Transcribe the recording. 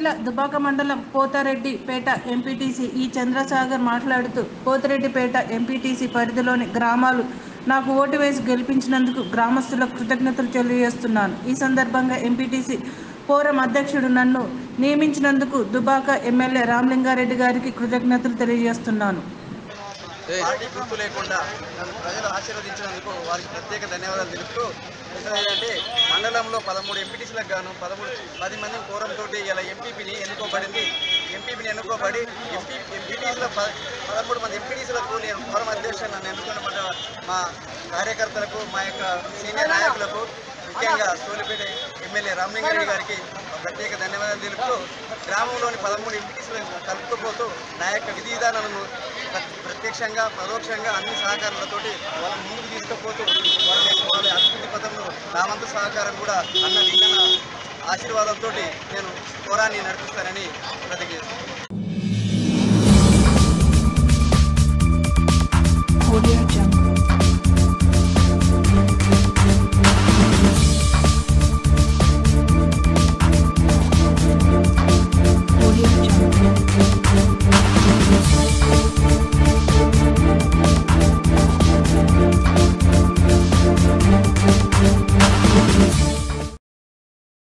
జిల్లా దుబాక మండలం పోతారెడ్డి పేట ఎంపీటీసీ ఈ చంద్రసాగర్ మాట్లాడుతూ పోతిరెడ్డిపేట ఎంపీటీసీ పరిధిలోని గ్రామాలు నాకు ఓటు వేసి గెలిపించినందుకు గ్రామస్తులకు కృతజ్ఞతలు తెలియజేస్తున్నాను ఈ సందర్భంగా ఎంపీటీసీ పోరం అధ్యక్షుడు నన్ను నియమించినందుకు దుబాక ఎమ్మెల్యే రామలింగారెడ్డి గారికి కృతజ్ఞతలు తెలియజేస్తున్నాను పార్టీ గుర్తు లేకుండా నన్ను ప్రజలు ఆశీర్వదించినందుకు వారికి ప్రత్యేక ధన్యవాదాలు తెలుపుతూ విషయం ఏంటంటే మండలంలో పదమూడు ఎంపీటీసీలకు గాను పదమూడు పది మంది కోరంతో ఇలా ఎంపీపీని ఎన్నుకోబడింది ఎంపీపీని ఎన్నుకోబడి ఎంపీ ఎంపీటీసీల ప పదమూడు మంది ఎంపీటీసీలకు నేను కోరం అధ్యక్షుడు నన్ను ఎన్నుకున్న మా కార్యకర్తలకు మా యొక్క సీనియర్ నాయకులకు ముఖ్యంగా సోలిపేట ఎమ్మెల్యే రామలింగారెడ్డి గారికి ప్రత్యేక ధన్యవాదాలు తెలుపుతూ గ్రామంలోని పదమూడు ఎంపీటీసీలను కలుపుకుపోతూ నా యొక్క విధి విధానాలను ప్ర- ప్రత్యక్షంగా పరోక్షంగా అన్ని సహకారాలతోటి వాళ్ళని ముందుకు తీసుకుపోతూ వాళ్ళ యొక్క వాళ్ళ అభివృద్ధి పథంలో నా వంతు సహకారం కూడా అన్న నిన్న ఆశీర్వాదంతో నేను పోరాన్ని నడిపిస్తానని ప్రతిజ్ఞ చేస్తున్నాను